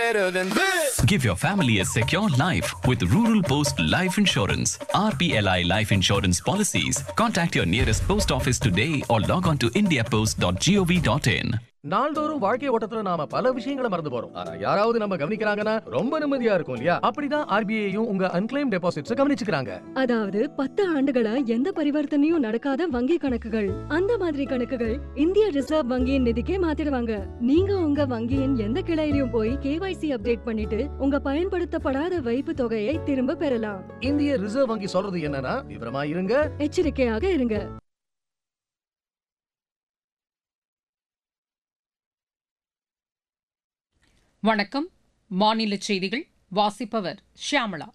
better than this. Give your family a secure life with Rural Post Life Insurance. RPLI Life Insurance policies. Contact your nearest post office today or log on to indiapost.gov.in. நாள்தோறும் வாழ்க்கை ஓட்டத்துல நாம பல விஷயங்களை மறந்து போறோம் ஆனா யாராவது நம்ம கவனிக்கிறாங்கன்னா ரொம்ப நிம்மதியா இருக்கும் இல்லையா அப்படிதான் ஆர்பிஐயும் உங்க அன்கிளைம் டெபாசிட்ஸ் கவனிச்சுக்கிறாங்க அதாவது பத்து ஆண்டுகளா எந்த பரிவர்த்தனையும் நடக்காத வங்கி கணக்குகள் அந்த மாதிரி கணக்குகள் இந்திய ரிசர்வ் வங்கியின் நிதிக்கே மாத்திடுவாங்க நீங்க உங்க வங்கியின் எந்த கிளையிலும் போய் கேவைசி அப்டேட் பண்ணிட்டு உங்க பயன்படுத்தப்படாத வைப்பு தொகையை திரும்ப பெறலாம் இந்திய ரிசர்வ் வங்கி சொல்றது என்னன்னா விவரமா இருங்க எச்சரிக்கையாக இருங்க வணக்கம் மாநில செய்திகள் வாசிப்பவர் ஷியாமளா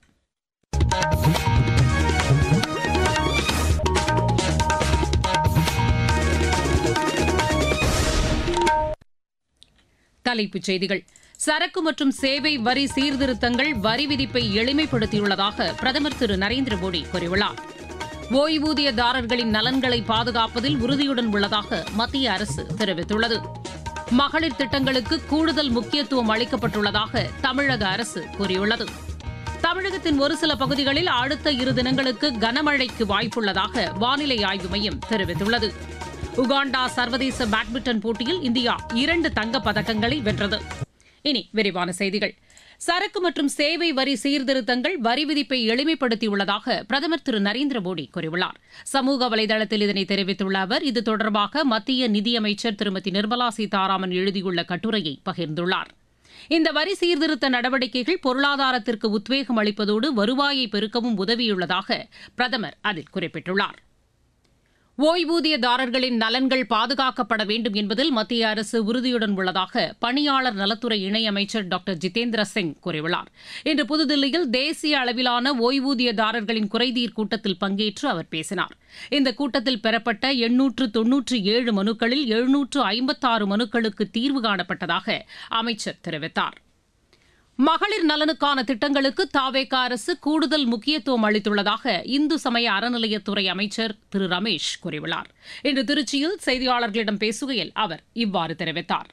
தலைப்புச் செய்திகள் சரக்கு மற்றும் சேவை வரி சீர்திருத்தங்கள் வரி விதிப்பை எளிமைப்படுத்தியுள்ளதாக பிரதமர் திரு நரேந்திர மோடி கூறியுள்ளார் ஓய்வூதியதாரர்களின் நலன்களை பாதுகாப்பதில் உறுதியுடன் உள்ளதாக மத்திய அரசு தெரிவித்துள்ளது மகளிர் திட்டங்களுக்கு கூடுதல் முக்கியத்துவம் அளிக்கப்பட்டுள்ளதாக தமிழக அரசு கூறியுள்ளது தமிழகத்தின் ஒரு சில பகுதிகளில் அடுத்த இரு தினங்களுக்கு கனமழைக்கு வாய்ப்புள்ளதாக வானிலை ஆய்வு மையம் தெரிவித்துள்ளது உகாண்டா சர்வதேச பேட்மிண்டன் போட்டியில் இந்தியா இரண்டு தங்கப் பதக்கங்களை வென்றது இனி விரிவான செய்திகள் சரக்கு மற்றும் சேவை வரி சீர்திருத்தங்கள் வரி விதிப்பை எளிமைப்படுத்தியுள்ளதாக பிரதமர் திரு நரேந்திர மோடி கூறியுள்ளார் சமூக வலைதளத்தில் இதனை தெரிவித்துள்ள அவர் இது தொடர்பாக மத்திய நிதியமைச்சர் திருமதி நிர்மலா சீதாராமன் எழுதியுள்ள கட்டுரையை பகிர்ந்துள்ளார் இந்த வரி சீர்திருத்த நடவடிக்கைகள் பொருளாதாரத்திற்கு உத்வேகம் அளிப்பதோடு வருவாயை பெருக்கவும் உதவியுள்ளதாக பிரதமர் அதில் குறிப்பிட்டுள்ளார் ஓய்வூதியதாரர்களின் நலன்கள் பாதுகாக்கப்பட வேண்டும் என்பதில் மத்திய அரசு உறுதியுடன் உள்ளதாக பணியாளர் நலத்துறை இணையமைச்சர் டாக்டர் ஜிதேந்திர சிங் கூறியுள்ளார் இன்று புதுதில்லியில் தேசிய அளவிலான ஓய்வூதியதாரர்களின் குறைதீர் கூட்டத்தில் பங்கேற்று அவர் பேசினார் இந்த கூட்டத்தில் பெறப்பட்ட எண்ணூற்று தொன்னூற்றி ஏழு மனுக்களில் எழுநூற்று ஐம்பத்தாறு மனுக்களுக்கு தீர்வு காணப்பட்டதாக அமைச்சர் தெரிவித்தார் மகளிர் நலனுக்கான திட்டங்களுக்கு தாவேக அரசு கூடுதல் முக்கியத்துவம் அளித்துள்ளதாக இந்து சமய அறநிலையத்துறை அமைச்சர் திரு ரமேஷ் கூறியுள்ளார் இன்று திருச்சியில் செய்தியாளர்களிடம் பேசுகையில் அவர் இவ்வாறு தெரிவித்தார்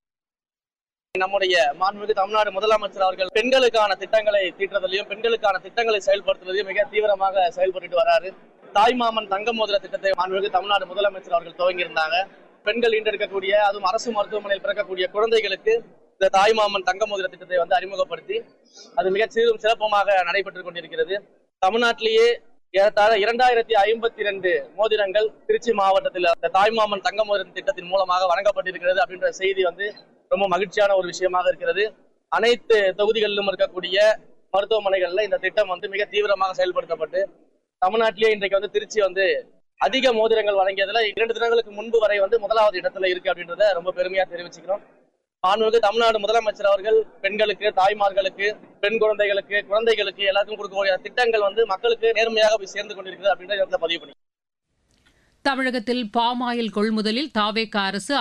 நம்முடைய மாண்புமிகு தமிழ்நாடு முதலமைச்சர் அவர்கள் பெண்களுக்கான திட்டங்களை தீட்டுறதிலையும் பெண்களுக்கான திட்டங்களை செயல்படுத்துவதையும் மிக தீவிரமாக செயல்பட்டு வராரு தாய்மாமன் தங்க மோதிர திட்டத்தை மாண்புமிகு தமிழ்நாடு முதலமைச்சர் அவர்கள் துவங்கியிருந்தாங்க பெண்கள் ஈண்டெடுக்கக்கூடிய அதுவும் அரசு மருத்துவமனையில் பிறக்கக்கூடிய குழந்தைகளுக்கு இந்த தாய்மாமன் தங்க மோதிர திட்டத்தை வந்து அறிமுகப்படுத்தி அது மிக சீரும் சிறப்புமாக நடைபெற்றுக் கொண்டிருக்கிறது தமிழ்நாட்டிலேயே ஏறத்தாழ இரண்டாயிரத்தி ஐம்பத்தி ரெண்டு மோதிரங்கள் திருச்சி மாவட்டத்தில் இந்த தாய்மாமன் தங்க மோதிர திட்டத்தின் மூலமாக வழங்கப்பட்டிருக்கிறது அப்படின்ற செய்தி வந்து ரொம்ப மகிழ்ச்சியான ஒரு விஷயமாக இருக்கிறது அனைத்து தொகுதிகளிலும் இருக்கக்கூடிய மருத்துவமனைகள்ல இந்த திட்டம் வந்து மிக தீவிரமாக செயல்படுத்தப்பட்டு தமிழ்நாட்டிலேயே இன்றைக்கு வந்து திருச்சி வந்து அதிக மோதிரங்கள் வழங்கியதுல இரண்டு தினங்களுக்கு முன்பு வரை வந்து முதலாவது இடத்துல இருக்கு அப்படின்றத ரொம்ப பெருமையா தெரிவிச்சுக்கிறோம் மாண்புமிகு தமிழ்நாடு முதலமைச்சர் அவர்கள் பெண்களுக்கு தாய்மார்களுக்கு பெண் குழந்தைகளுக்கு குழந்தைகளுக்கு எல்லாத்துக்கும் கொடுக்கக்கூடிய திட்டங்கள் வந்து மக்களுக்கு நேர்மையாக போய் சேர்ந்து கொண்டிருக்கிறது அப்படின்றத பதிவு பண்ணி தமிழகத்தில் பாமாயில் கொள்முதலில் தாவேக அரசு